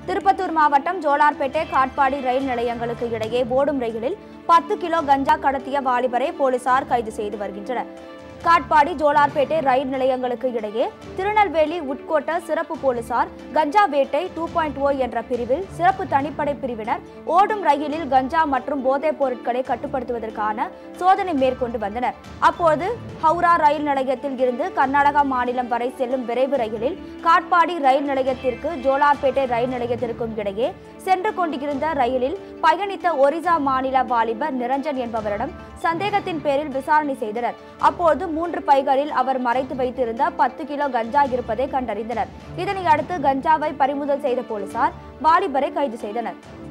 திருப்பத்தூர் மாவட்டம் ஜோலார்பேட்டை காட்பாடி ரயில் நிலையங்களுக்கு இடையே ஓடும் ரயிலில் பத்து கிலோ கஞ்சா கடத்திய வாலிபரை போலீசார் கைது செய்து வருகின்றனர் காட்பாடி ஜோலார்பேட்டை ரயில் நிலையங்களுக்கு இடையே திருநெல்வேலி உட்கோட்ட சிறப்பு போலீசார் கஞ்சா வேட்டை டூ பாயிண்ட் ஓ என்ற பிரிவில் சிறப்பு தனிப்படை பிரிவினர் ஓடும் ரயிலில் கஞ்சா மற்றும் போதைப் பொருட்களை கட்டுப்படுத்துவதற்கான சோதனை மேற்கொண்டு வந்தனர் அப்போது ஹவுரா ரயில் நிலையத்தில் இருந்து கர்நாடகா மாநிலம் வரை செல்லும் விரைவு ரயிலில் காட்பாடி ரயில் நிலையத்திற்கு ஜோலார்பேட்டை ரயில் நிலையத்திற்கும் இடையே சென்று கொண்டிருந்த ரயிலில் பயணித்த ஒரிசா மாநில வாலிபர் நிரஞ்சன் என்பவரிடம் சந்தேகத்தின் பேரில் விசாரணை செய்தனர் அப்போது மூன்று பைகளில் அவர் மறைத்து வைத்திருந்த பத்து கிலோ கஞ்சா இருப்பதை கண்டறிந்தனர் இதனை அடுத்து கஞ்சாவை பறிமுதல் செய்த போலீசார் வாலிபரை கைது செய்தனர்